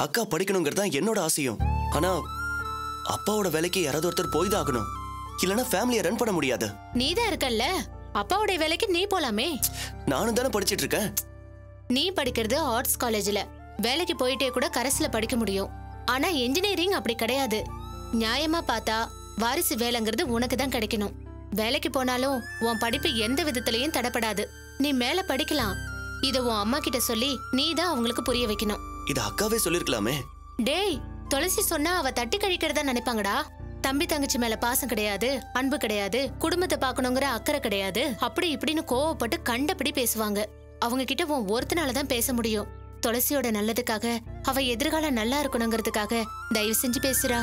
அக்கா படிக்கணுங்கிறது தான் என்னோட ஆசையும் ஆனா அப்பாவோட வேலைக்கு யாராவது ஒருத்தர் போய் தான் ஆகணும் இல்லைன்னா ஃபேமிலியை ரன் பண்ண முடியாது நீதான் இருக்கல்ல அப்பாவுடைய வேலைக்கு நீ போலாமே நானும் தானே படிச்சிட்டு இருக்கேன் நீ படிக்கிறது ஆர்ட்ஸ் காலேஜ்ல வேலைக்கு போயிட்டே கூட கரஸ்ல படிக்க முடியும் ஆனா இன்ஜினியரிங் அப்படி கிடையாது நியாயமா பார்த்தா வாரிசு வேலைங்கிறது உனக்கு தான் கிடைக்கணும் வேலைக்கு போனாலும் உன் படிப்பு எந்த விதத்திலையும் தடப்படாது நீ மேல படிக்கலாம் இத உன் அம்மா கிட்ட சொல்லி நீ தான் அவங்களுக்கு புரிய வைக்கணும் இது அக்காவே சொல்லிருக்கலாமே டேய் துளசி சொன்னா அவ தட்டி கழிக்கிறதா நினைப்பாங்கடா தம்பி தங்கச்சி மேல பாசம் கிடையாது அன்பு கிடையாது குடும்பத்தை பார்க்கணுங்கிற அக்கறை கிடையாது அப்படி இப்படின்னு கோவப்பட்டு கண்டபடி பேசுவாங்க அவங்க கிட்ட உன் ஒருத்தனால தான் பேச முடியும் துளசியோட நல்லதுக்காக அவ எதிர்காலம் நல்லா இருக்கணுங்கிறதுக்காக தயவு செஞ்சு பேசுறா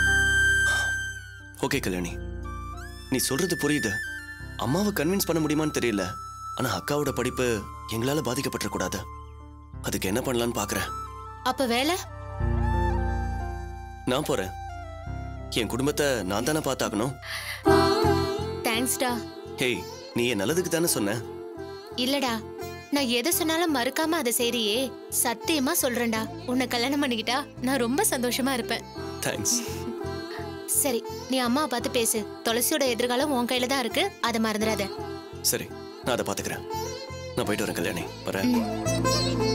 ஓகே கல்யாணி நீ சொல்றது புரியுது அம்மாவை கன்வின்ஸ் பண்ண முடியுமான்னு தெரியல ஆனா அக்காவோட படிப்பு எங்களால பாதிக்கப்பட்டுறக்கூடாது அதுக்கு என்ன பண்ணலான்னு பாக்குறேன் அப்ப வேலை நான் போறேன் என் குடும்பத்தை நான் தானே பார்த்தாகணும் தேங்க்ஸ்டா ஹேய் நீ என் நல்லதுக்கு தானே சொன்ன இல்லடா நான் எதை சொன்னாலும் மறுக்காம அதை செய்றியே சத்தியமா சொல்றேன்டா உன்னை கல்யாணம் பண்ணிக்கிட்டா நான் ரொம்ப சந்தோஷமா இருப்பேன் தேங்க்ஸ் சரி நீ அம்மாவை பார்த்து பேசு துளசியோட எதிர்காலம் உன் கையில தான் இருக்கு அதை மறந்துடாத சரி நான் அதை பாத்துக்கிறேன் நான் போயிட்டு வரேன் கல்யாணி வரேன்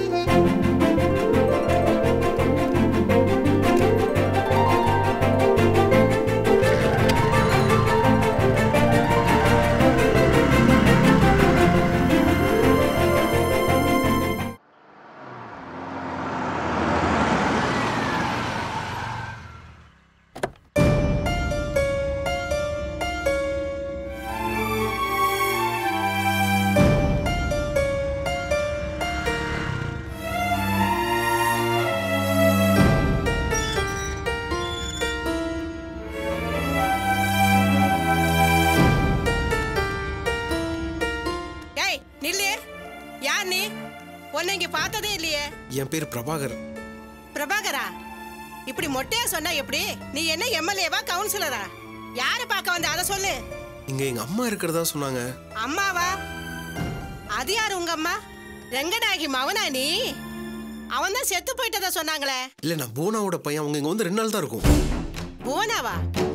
டேய் நில்லு யார் நீ உன்னை இங்க பார்த்ததே இல்லையே என் பேர் பிரபாகர் பிரபாகரா இப்படி மொட்டையா சொன்னா எப்படி நீ என்ன எம்எல்ஏவா கவுன்சிலரா யாரை பார்க்க வந்த அதை சொல்லு இங்க எங்க அம்மா இருக்கிறதா சொன்னாங்க அம்மாவா அது யாரு உங்க அம்மா ரெங்கநாயகி மவனா நீ அவன் தான் செத்து போயிட்டதா சொன்னாங்களே இல்ல நான் போனாவோட பையன் அவங்க இங்க வந்து ரெண்டு நாள் தான் இருக்கும் புவனாவா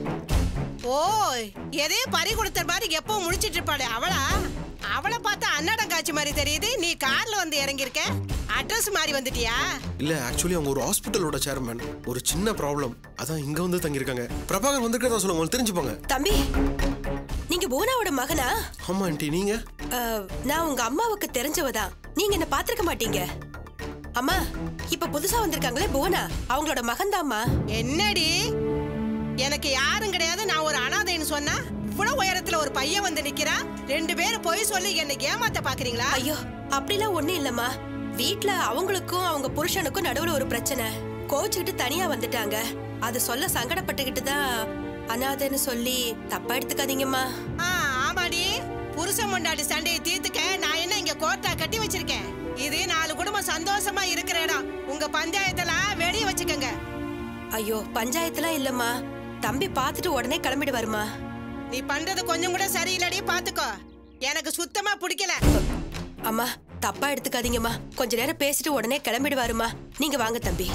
ஓ எதையும் பறி கொடுத்த மாதிரி எப்பவும் முடிச்சிட்டு இருப்பாளே அவளா அவளை பார்த்தா அன்னடம் காட்சி மாதிரி தெரியுது நீ கார்ல வந்து இறங்கியிருக்க அட்ரஸ் மாதிரி வந்துட்டியா இல்ல ஆக்சுவலி அவங்க ஒரு ஹாஸ்பிட்டலோட சேர்மேன் ஒரு சின்ன ப்ராப்ளம் அதான் இங்க வந்து தங்கியிருக்காங்க பிரபாகர் வந்திருக்கிறதா சொல்லுங்க உங்களுக்கு தெரிஞ்சுப்பாங்க தம்பி நீங்க போனாவோட மகனா ஆமா ஆண்டி நீங்க அஹ், நான் உங்க அம்மாவுக்கு தெரிஞ்சவ தான் நீங்க என்ன பாத்திருக்க மாட்டீங்க அம்மா இப்ப புதுசா வந்திருக்காங்களே போனா அவங்களோட மகன்தாம்மா என்னடி எனக்கு யாரும் கிடையாது நான் ஒரு அனாதைன்னு சொன்னா இவ்வளவு உயரத்துல ஒரு பையன் வந்து நிக்கிறான் ரெண்டு பேரும் போய் சொல்லி என்னை ஏமாத்த பாக்குறீங்களா ஐயோ அப்படிலாம் ஒண்ணும் இல்லம்மா வீட்ல அவங்களுக்கும் அவங்க புருஷனுக்கும் நடுவுல ஒரு பிரச்சனை கோச்சுக்கிட்டு தனியா வந்துட்டாங்க அது சொல்ல சங்கடப்பட்டுக்கிட்டு தான் அனாதைன்னு சொல்லி தப்பா எடுத்துக்காதீங்கம்மா ஆ, ஆமாடி புருஷன் முண்டாடி சண்டையை தீர்த்துக்க நான் என்ன இங்க கோர்ட்டா கட்டி வச்சிருக்கேன் இது நாலு குடும்பம் சந்தோஷமா இருக்கிற இடம் உங்க பஞ்சாயத்தெல்லாம் வெளிய வச்சுக்கோங்க ஐயோ பஞ்சாயத்துலாம் இல்லம்மா தம்பி பார்த்துட்டு உடனே கிளம்பிடு வருமா நீ பண்றது கொஞ்சம் கூட சரியில்லடி பாத்துக்கோ எனக்கு சுத்தமா பிடிக்கல அம்மா தப்பா எடுத்துக்காதீங்கம்மா கொஞ்ச நேரம் பேசிட்டு உடனே கிளம்பிடுவாருமா நீங்க வாங்க தம்பி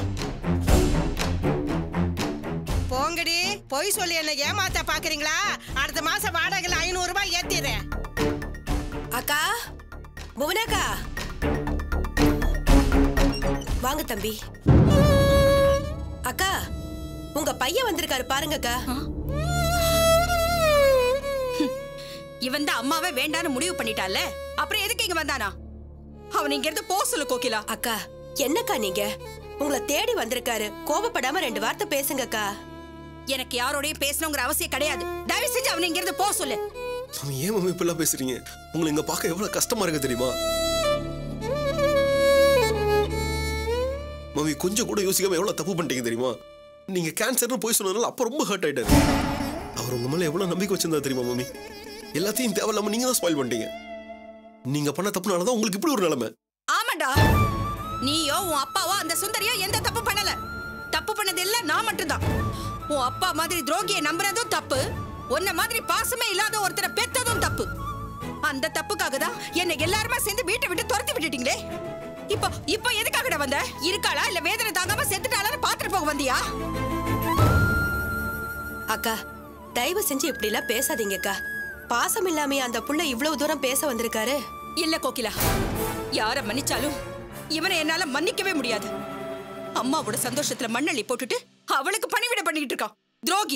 போங்கடி பொய் சொல்லி என்ன ஏமாத்த பாக்குறீங்களா அடுத்த மாசம் வாடகைல ஐநூறு ரூபாய் ஏத்திடுறேன் அக்கா புவனாக்கா வாங்க தம்பி அக்கா உங்க பையன் வந்திருக்காரு பாருங்க அக்கா இவன் தான் அம்மாவை வேண்டான்னு முடிவு பண்ணிட்டால அப்புறம் எதுக்கு இங்க வந்தானா அவன் இங்க இருந்து போக சொல்லு கோகிலா அக்கா என்னக்கா நீங்க உங்களை தேடி வந்திருக்காரு கோபப்படாம ரெண்டு வார்த்தை பேசுங்க அக்கா எனக்கு யாரோடயும் பேசணுங்கிற அவசியம் கிடையாது தயவு செஞ்சு அவனை இங்க இருந்து போக சொல்லு மாமி ஏன் மாமி இப்பெல்லாம் பேசுறீங்க உங்களை இங்க பார்க்க எவ்வளவு கஷ்டமா இருக்கு தெரியுமா மாமி கொஞ்சம் கூட யோசிக்காம எவ்வளவு தப்பு பண்ணிட்டீங்க தெரியுமா நீங்க கேன்சர்னு போய் சொன்னதுனால அப்ப ரொம்ப ஹர்ட் ஆயிட்டாரு அவர் உங்க மேல எவ்வளவு நம்பிக்கை வச்சிருந்தா தெரியுமா மாமி எல்லாத்தையும் தேவையில்லாம நீங்க தான் ஸ்பாயில் பண்ணிட்டீங்க நீங்க பண்ண தப்புனால தான் உங்களுக்கு இப்படி ஒரு நிலைமை ஆமாண்டா நீயோ உன் அப்பாவோ அந்த சுந்தரியோ எந்த தப்பு பண்ணல தப்பு பண்ணது இல்ல நான் மட்டும்தான் உன் அப்பா மாதிரி துரோகியை நம்புறதும் தப்பு உன்ன மாதிரி பாசமே இல்லாத ஒருத்தரை பெத்ததும் தப்பு அந்த தப்புக்காக தான் என்னை எல்லாருமே சேர்ந்து வீட்டை விட்டு துரத்தி விட்டுட்டீங்களே இப்போ இப்போ எதுக்காகடா வந்த இருக்காளா இல்ல வேதனை தாங்காம செத்துட்டாளான்னு பாத்துட்டு போக வந்தியா அக்கா தயவு செஞ்சு இப்படி எல்லாம் பேசாதீங்க அக்கா பாசம் இல்லாம அந்த புள்ள இவ்வளவு தூரம் பேச வந்திருக்காரு இல்ல கோகிலா யார மன்னிச்சாலும் இவனை என்னால மன்னிக்கவே முடியாது அம்மாவோட சந்தோஷத்துல மண்ணள்ளி போட்டுட்டு அவளுக்கு பணிவிட பண்ணிக்கிட்டு இருக்கான் துரோகி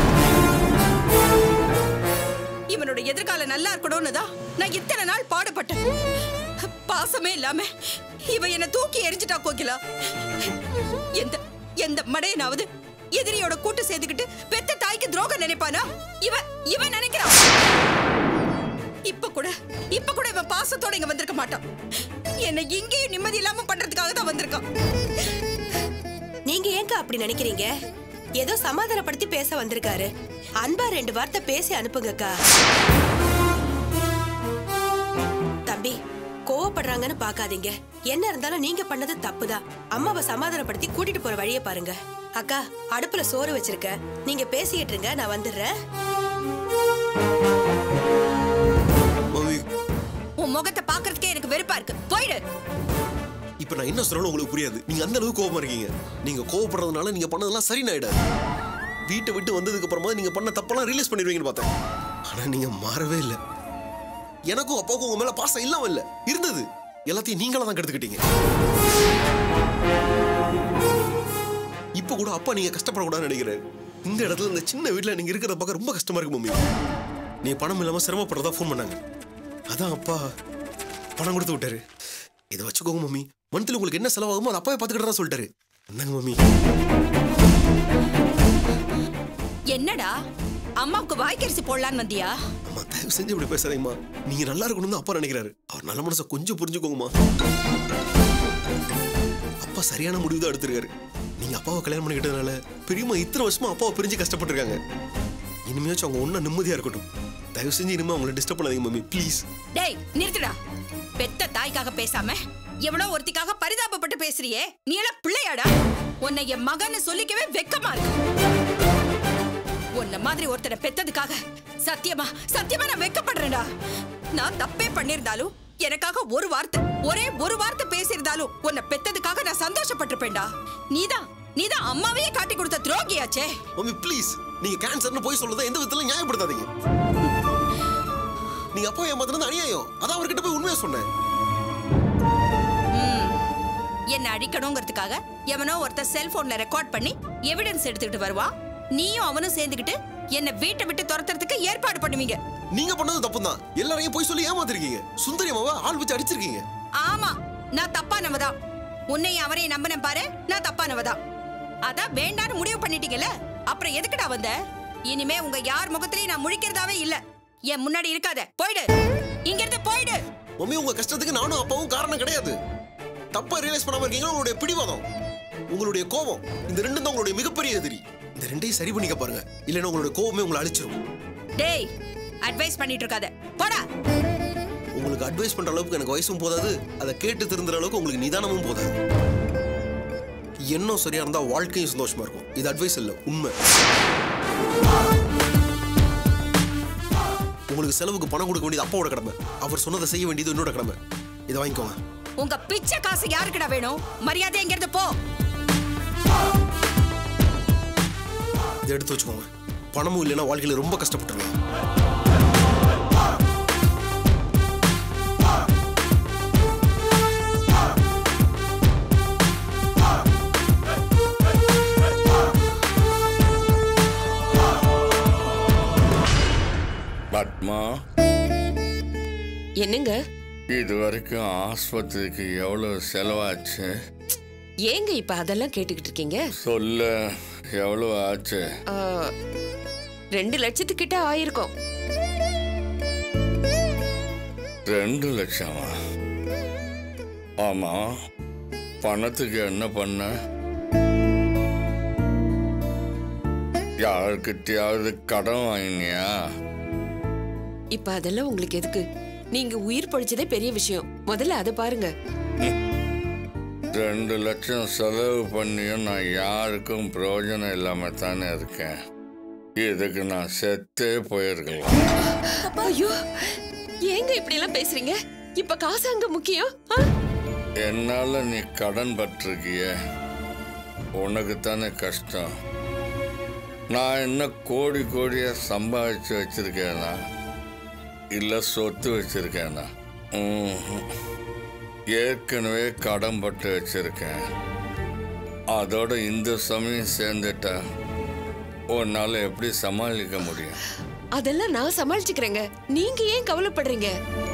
இவனோட எதிர்காலம் நல்லா இருக்கணும்னு தான் நான் இத்தனை நாள் பாடுபட்டேன் பாசமே இல்லாம இவன் என்ன தூக்கி எரிஞ்சிட்டா கோகிலா எந்த எந்த மடையனாவது எதிரியோட கூட்டு சேர்த்துக்கிட்டு பெத்த தாய்க்கு துரோகம் நினைப்பானா இவன் இவன் நினைக்கிறான் இப்ப கூட இப்ப கூட இவன் பாசத்தோட இங்க வந்திருக்க மாட்டான் என்னை இங்கேயும் நிம்மதி இல்லாம பண்றதுக்காக தான் வந்திருக்கான் நீங்க ஏங்க அப்படி நினைக்கிறீங்க ஏதோ சமாதானப்படுத்தி பேச வந்திருக்காரு அன்பா ரெண்டு வார்த்தை பேசி அனுப்புங்கக்கா தம்பி கோவப்படுறாங்கன்னு பாக்காதீங்க என்ன இருந்தாலும் நீங்க பண்ணது தப்புதான் அம்மாவை சமாதானப்படுத்தி கூட்டிட்டு போற வழியை பாருங்க அக்கா அடுப்புல சோறு வச்சிருக்க நீங்க பேசிக்கிட்டு இருங்க நான் வந்துடுறேன் மம்மி உன் முகத்தை பாக்குறதுக்கே எனக்கு வெறுப்பா இருக்கு போயிடு இப்போ நான் என்ன சொல்றாலும் உங்களுக்கு புரியாது நீங்க அந்த அளவுக்கு கோவமா இருக்கீங்க நீங்க கோவப்படுறதுனால நீங்க பண்ணதெல்லாம் சரி ஆயிடாது வீட்டை விட்டு வந்ததுக்கு அப்புறமா நீங்க பண்ண தப்பெல்லாம் ரிலீஸ் பண்ணிடுவீங்கன்னு பார்த்தேன் ஆனா நீங்க மாறவே இல்லை எனக்கும் அப்பாவுக்கும் உங்க மேல பாசம் இல்லாம இல்ல இருந்தது எல்லாத்தையும் நீங்களா தான் கெடுத்துக்கிட்டீங்க இப்போ கூட அப்பா நீங்க கஷ்டப்படக்கூடாதுன்னு நினைக்கிறேன் இந்த இடத்துல இந்த சின்ன வீட்ல நீங்க இருக்கிறத பார்க்க ரொம்ப கஷ்டமா இருக்கு மம்மி நீ பணம் இல்லாம சிரமப்படுறதா ஃபோன் பண்ணாங்க அதான் அப்பா பணம் கொடுத்து விட்டாரு இதை வச்சுக்கோங்க மம்மி மந்த்லி உங்களுக்கு என்ன செலவாகுமோ அதை அப்பாவே பார்த்துக்கிட்டதா சொல்லிட்டாரு என்னங்க மம்மி என்னடா அம்மாவுக்கு வாய்க்கரிசி போடலான்னு வந்தியா அம்மா தயவு செஞ்சு இப்படி பேசாதீங்கம்மா நீங்க நல்லா இருக்கணும்னு அப்பா நினைக்கிறாரு அவர் நல்ல மனசை கொஞ்சம் புரிஞ்சுக்கோங்கம்மா அப்பா சரியான முடிவு தான் எடுத்திருக்காரு நீங்க அப்பாவை கல்யாணம் பண்ணிக்கிட்டதுனால பெரியம்மா இத்தனை வருஷமா அப்பாவை பிரிஞ்சு கஷ்டப்பட்டிருக்காங்க இனிமேச்சும் அவங்க ஒன்றும் நிம்மதியா இருக்கட்டும் தயவு செஞ்சு இனிமே அவங்களை டிஸ்டர்ப் பண்ணாதீங்க மம்மி ப்ளீஸ் டேய் நிறுத்துடா பெத்த தாய்க்காக பேசாம எவ்வளோ ஒருத்திக்காக பரிதாபப்பட்டு பேசுறியே நீ எல்லாம் பிள்ளையாடா உன்னை என் மகன்னு சொல்லிக்கவே வெக்கமா இருக்கு உன்ன மாதிரி ஒருத்தரை பெத்ததுக்காக சத்தியமா சத்தியமா நான் வெக்கப்படுறேன்டா நான் தப்பே பண்ணிருந்தாலும் எனக்காக ஒரு வார்த்தை ஒரே ஒரு வார்த்தை பேசியிருந்தாலும் உன்னை பெத்ததுக்காக நான் சந்தோஷப்பட்டிருப்பேன்டா நீதான் நீதான் அம்மாவையே காட்டி கொடுத்த துரோகியாச்சே மம்மி ப்ளீஸ் நீங்க கேன்சர்னு போய் சொல்றதை எந்த விதத்துல நியாயப்படுத்தாதீங்க நீங்க அப்பா ஏமாத்துனது அநியாயம் அதான் அவர்கிட்ட போய் உண்மையா சொன்னேன் என்ன அடிக்கணுங்கிறதுக்காக எவனோ ஒருத்தர் செல்போன்ல ரெக்கார்ட் பண்ணி எவிடன்ஸ் எடுத்துக்கிட்டு வருவான் நீயும் அவனும் சேர்ந்துக்கிட்டு என்ன வீட்டை விட்டு துரத்துறதுக்கு ஏற்பாடு பண்ணுவீங்க நீங்க பண்ணது தப்பு தான் எல்லாரையும் போய் சொல்லி ஏமாத்திருக்கீங்க சுந்தரி அம்மாவை ஆள் வச்சு அடிச்சிருக்கீங்க ஆமா நான் தப்பானவதான் உன்னையும் அவரையும் நம்பினேன் பாரு நான் தப்பானவதான் அதான் வேண்டான்னு முடிவு பண்ணிட்டீங்கல்ல அப்புறம் எதுக்குடா வந்த இனிமே உங்க யார் முகத்திலையும் நான் முழிக்கிறதாவே இல்ல என் முன்னாடி இருக்காத போயிடு இங்க இருந்து போயிடு மம்மி உங்க கஷ்டத்துக்கு நானும் அப்பாவும் காரணம் கிடையாது தப்பா ரியலைஸ் பண்ணாம இருக்கீங்களா உங்களுடைய பிடிவாதம் உங்களுடைய கோபம் இந்த ரெண்டும் தான் உங்களுடைய மிகப்பெரிய எதிரி இந்த ரெண்டையும் சரி பண்ணிக்க பாருங்க இல்லைன்னா உங்களுடைய கோபமே உங்களை அழிச்சிரும் டேய் அட்வைஸ் பண்ணிட்டு இருக்காத போடா உங்களுக்கு அட்வைஸ் பண்ற அளவுக்கு எனக்கு வயசும் போதாது அதை கேட்டு திருந்துற அளவுக்கு உங்களுக்கு நிதானமும் போதாது எண்ணம் சரியா இருந்தா வாழ்க்கையும் சந்தோஷமா இருக்கும் இது அட்வைஸ் இல்ல உண்மை உங்களுக்கு செலவுக்கு பணம் கொடுக்க வேண்டியது அப்பாவோட கடமை அவர் சொன்னதை செய்ய வேண்டியது என்னோட கடமை இதை வாங்கிக்கோங்க உங்க பிச்சை காசு யாருக்குடா வேணும் மரியாதை எங்க இருந்து போ இதை எடுத்து வச்சுக்கோங்க பணமும் இல்லைன்னா வாழ்க்கையில ரொம்ப கஷ்டப்பட்டுருவேன் பத்மா என்னங்க இது வரைக்கும் ஆஸ்பத்திரிக்கு எவ்வளவு செலவாச்சு ஏங்க இப்ப அதெல்லாம் கேட்டுக்கிட்டு இருக்கீங்க சொல்ல எவ்வளவு ஆச்சு ஆ, ரெண்டு லட்சத்துக்கிட்ட ஆயிருக்கும் ரெண்டு லட்சமா ஆமா பணத்துக்கு என்ன பண்ண யாருக்கிட்டயாவது கடன் வாங்கினியா இப்ப அதெல்லாம் உங்களுக்கு எதுக்கு நீங்க உயிர் பொழைச்சதே பெரிய விஷயம் முதல்ல அதை பாருங்க ரெண்டு லட்சம் செலவு பண்ணியும் நான் யாருக்கும் பிரயோஜனம் இல்லாம தானே இருக்கேன் இதுக்கு நான் செத்தே போயிருக்கலாம் ஐயோ ஏங்க இப்படி எல்லாம் பேசுறீங்க இப்ப காசு அங்க முக்கியம் ஆ? என்னால நீ கடன் பட்டிருக்கிய உனக்கு தானே கஷ்டம் நான் என்ன கோடி கோடியா சம்பாதிச்சு வச்சிருக்கேனா இல்ல சொத்து வச்சிருக்கேனா ம்ஹும். ஏற்கனவே கடன் பட்டு வச்சிருக்கேன் அதோட இந்த சமயம் சேர்ந்துட்டா உன்னால எப்படி சமாளிக்க முடியும் அதெல்லாம் நான் சமாளிச்சுக்கிறேங்க நீங்க ஏன் கவலைப்படுறீங்க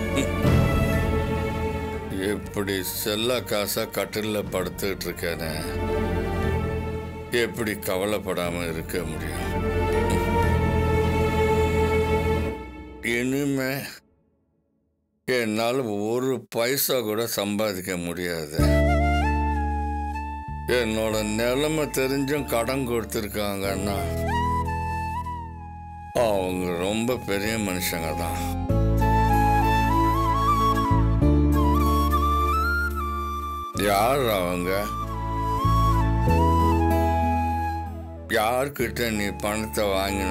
எப்படி செல்ல காசா கட்டில படுத்துட்டு இருக்கேனே எப்படி கவலைப்படாம இருக்க முடியும் இனிமே என்னால் ஒரு பைசா கூட சம்பாதிக்க முடியாது என்னோட நிலைமை தெரிஞ்சும் கடன் கொடுத்துருக்காங்கன்னா அவங்க ரொம்ப பெரிய மனுஷங்க தான் யார் அவங்க யார்கிட்ட நீ பணத்தை வாங்கின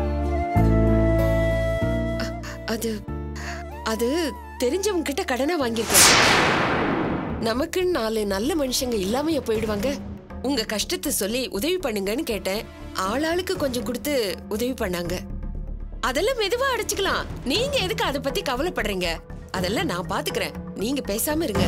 அது அது தெரிஞ்சவங்க கிட்ட கடனை வாங்கியிருக்கேன் நமக்குன்னு நாலு நல்ல மனுஷங்க இல்லாமைய போயிடுவாங்க உங்க கஷ்டத்தை சொல்லி உதவி பண்ணுங்கன்னு கேட்டேன் ஆளாளுக்கு கொஞ்சம் கொடுத்து உதவி பண்ணாங்க அதெல்லாம் மெதுவா அடைச்சுக்கலாம் நீங்க எதுக்கு அதை பத்தி கவலைப்படுறீங்க அதெல்லாம் நான் பாத்துக்கிறேன் நீங்க பேசாம இருங்க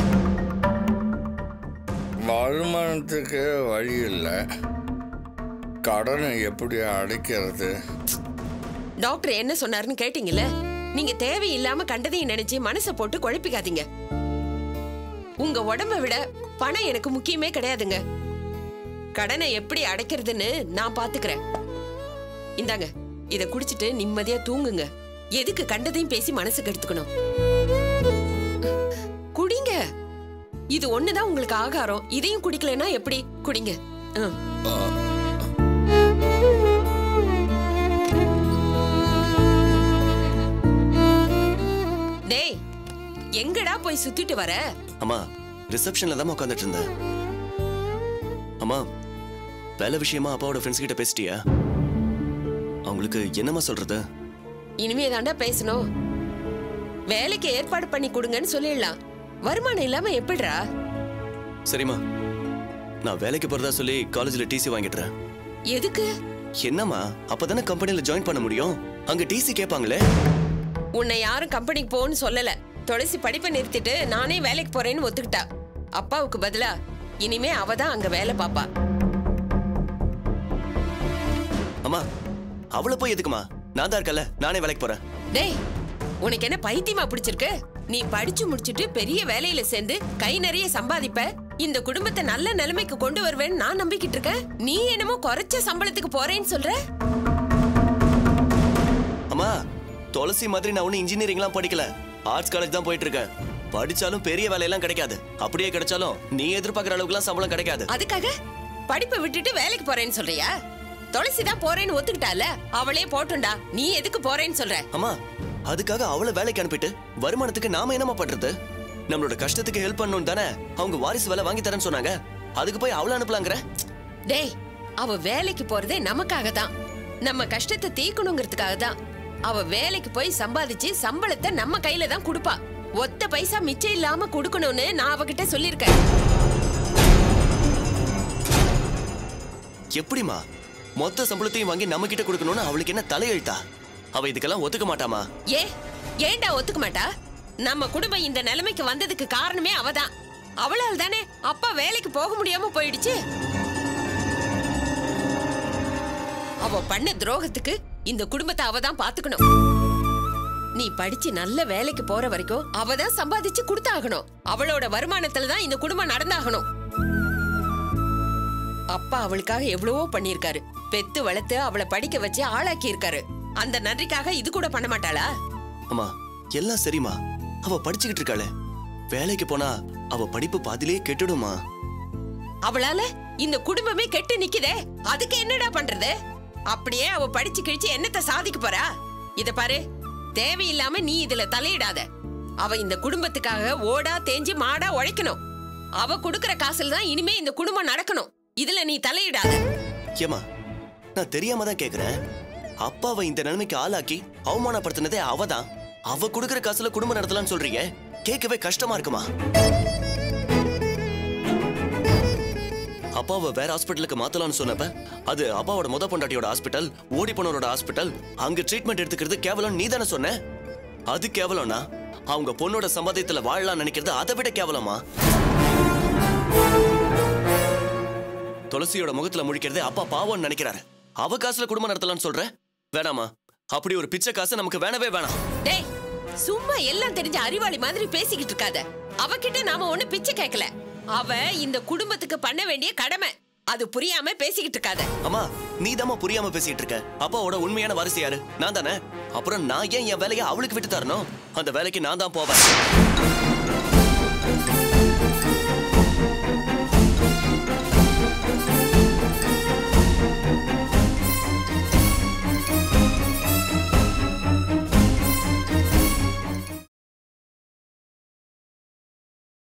வருமானத்துக்கு வழி இல்லை கடனை எப்படி அடைக்கிறது டாக்டர் என்ன சொன்னாருன்னு கேட்டீங்கல்ல நீங்க தேவையில்லாம கண்டதையும் நினைச்சு மனசை போட்டு குழப்பிக்காதீங்க உங்க உடம்ப விட பணம் எனக்கு முக்கியமே கிடையாதுங்க கடனை எப்படி அடைக்கிறதுன்னு நான் பாத்துக்கிறேன் இந்தாங்க இத குடிச்சிட்டு நிம்மதியா தூங்குங்க எதுக்கு கண்டதையும் பேசி மனசுக்கு எடுத்துக்கணும் குடிங்க இது ஒண்ணுதான் உங்களுக்கு ஆகாரம் இதையும் குடிக்கலைன்னா எப்படி குடிங்க ம். டேய் எங்கடா போய் சுத்திட்டு வர அம்மா ரிசப்ஷன்ல தான் உட்காந்துட்டு இருந்தேன் அம்மா வேலை விஷயமா அப்பாவோட ஃப்ரெண்ட்ஸ் கிட்ட பேசிட்டியா அவங்களுக்கு என்னம்மா சொல்றது இனிமே தாண்டா பேசணும் வேலைக்கு ஏற்பாடு பண்ணி கொடுங்கன்னு சொல்லிடலாம் வருமானம் இல்லாம எப்படிடா சரிம்மா நான் வேலைக்கு போறதா சொல்லி காலேஜ்ல டிசி வாங்கிட்டுறேன் எதுக்கு என்னம்மா அப்பதானே கம்பெனில ஜாயின் பண்ண முடியும் அங்க டிசி கேட்பாங்களே உன்னை யாரும் கம்பெனிக்கு போன்னு சொல்லல துளசி படிப்பை நிறுத்திட்டு நானே வேலைக்கு போறேன்னு ஒத்துக்கிட்டா அப்பாவுக்கு பதிலா இனிமே அவ தான் அங்க வேலை பாப்பா அம்மா அவளை போய் எதுக்குமா நான் தான் இருக்கல நானே வேலைக்கு போறேன் டேய் உனக்கு என்ன பைத்தியமா பிடிச்சிருக்கு நீ படிச்சு முடிச்சிட்டு பெரிய வேலையில சேர்ந்து கை நிறைய சம்பாதிப்ப இந்த குடும்பத்தை நல்ல நிலைமைக்கு கொண்டு வருவேன்னு நான் நம்பிக்கிட்டு இருக்கேன் நீ என்னமோ குறைச்ச சம்பளத்துக்கு போறேன்னு சொல்ற அம்மா துளசி மாதிரி நான் ஒன்னும் இன்ஜினியரிங்லாம் படிக்கல ஆர்ட்ஸ் காலேஜ் தான் போயிட்டு இருக்கேன் படிச்சாலும் பெரிய வேலையெல்லாம் கிடைக்காது அப்படியே கிடைச்சாலும் நீ எதிர்பார்க்குற அளவுக்குலாம் சம்பளம் கிடைக்காது அதுக்காக படிப்பை விட்டுட்டு வேலைக்கு போறேன்னு சொல்றியா துளசி தான் போறேன்னு ஒத்துக்கிட்டால அவளே போட்டுண்டா நீ எதுக்கு போறேன்னு சொல்ற அம்மா அதுக்காக அவளை வேலைக்கு அனுப்பிட்டு வருமானத்துக்கு நாம என்னம்மா பண்றது நம்மளோட கஷ்டத்துக்கு ஹெல்ப் பண்ணணும் தானே அவங்க வாரிசு வேலை வாங்கி தரேன்னு சொன்னாங்க அதுக்கு போய் அவளை அனுப்பலாங்கிற டேய் அவ வேலைக்கு போறதே நமக்காக தான் நம்ம கஷ்டத்தை தீக்கணுங்கிறதுக்காக தான் அவ வேலைக்கு போய் சம்பாதிச்சு சம்பளத்தை நம்ம கையில தான் கொடுப்பா ஒத்த பைசா மிச்சம் இல்லாம கொடுக்கணும்னு நான் அவகிட்ட சொல்லியிருக்கேன் எப்படிம்மா மொத்த சம்பளத்தையும் வாங்கி நம்ம கிட்ட கொடுக்கணும்னு அவளுக்கு என்ன தலையெழுத்தா அவ இதுக்கெல்லாம் ஒத்துக்க மாட்டாமா ஏ ஏன்டா ஒத்துக்க மாட்டா நம்ம குடும்பம் இந்த நிலைமைக்கு வந்ததுக்கு காரணமே அவதான் அவளால் தானே அப்பா வேலைக்கு போக முடியாம போயிடுச்சு அவ பண்ண துரோகத்துக்கு இந்த குடும்பத்தை அவ தான் பாத்துக்கணும் நீ படிச்சு நல்ல வேலைக்கு போற வரைக்கும் அவ தான் சம்பாதிச்சு கொடுத்தாகணும் அவளோட வருமானத்துல தான் இந்த குடும்பம் நடந்தாகணும் அப்பா அவளுக்காக எவ்வளவோ பண்ணியிருக்காரு பெத்து வளர்த்து அவளை படிக்க வச்சு ஆளாக்கி இருக்காரு அந்த நன்றிக்காக இது கூட பண்ண மாட்டாளா அம்மா எல்லாம் சரிம்மா அவ படிச்சுக்கிட்டு இருக்காளே வேலைக்கு போனா அவ படிப்பு பாதியிலேயே கெட்டுடுமா அவளால இந்த குடும்பமே கெட்டு நிக்குதே அதுக்கு என்னடா பண்றது அப்படியே அவ படிச்சு கிழிச்சு என்னத்த சாதிக்க போறா இத பாரு தேவையில்லாம நீ இதுல தலையிடாத அவ இந்த குடும்பத்துக்காக ஓடா தேஞ்சு மாடா உழைக்கணும் அவ குடுக்கற காசுல தான் இனிமே இந்த குடும்பம் நடக்கணும் இதுல நீ தலையிடாத ஏமா நான் தெரியாம தான் கேக்குறேன் அப்பாவை இந்த நிலைமைக்கு ஆளாக்கி அவமானப்படுத்தினதே அவதான் அவ கொடுக்கிற காசுல குடும்பம் நடத்தலாம்னு சொல்றீங்க கேட்கவே கஷ்டமா இருக்குமா அப்பாவை வேற ஹாஸ்பிட்டலுக்கு மாத்தலாம்னு சொன்னப்ப அது அப்பாவோட முத பொண்டாட்டியோட ஹாஸ்பிட்டல் ஓடி போனவரோட ஹாஸ்பிட்டல் அங்க ட்ரீட்மெண்ட் எடுத்துக்கிறது கேவலம் நீ தானே சொன்ன அது கேவலம்னா அவங்க பொண்ணோட சம்பாத்தியத்துல வாழலாம் நினைக்கிறது அதை விட கேவலமா துளசியோட முகத்துல முழிக்கிறது அப்பா பாவம்னு நினைக்கிறாரு அவ காசுல குடும்பம் நடத்தலாம்னு சொல்ற வேணாமா அப்படி ஒரு பிச்சை காசு நமக்கு வேணவே வேணாம் டேய் சும்மா எல்லாம் தெரிஞ்ச அறிவாளி மாதிரி பேசிக்கிட்டு இருக்காத அவகிட்ட நாம ஒண்ணு பிச்சை கேட்கல அவ இந்த குடும்பத்துக்கு பண்ண வேண்டிய கடமை அது புரியாம பேசிக்கிட்டு இருக்காத அம்மா நீ புரியாம பேசிட்டு இருக்க அப்பாவோட உண்மையான வாரிசு யாரு நான் தானே அப்புறம் நான் ஏன் என் வேலையை அவளுக்கு விட்டு தரணும் அந்த வேலைக்கு நான் தான் போவேன்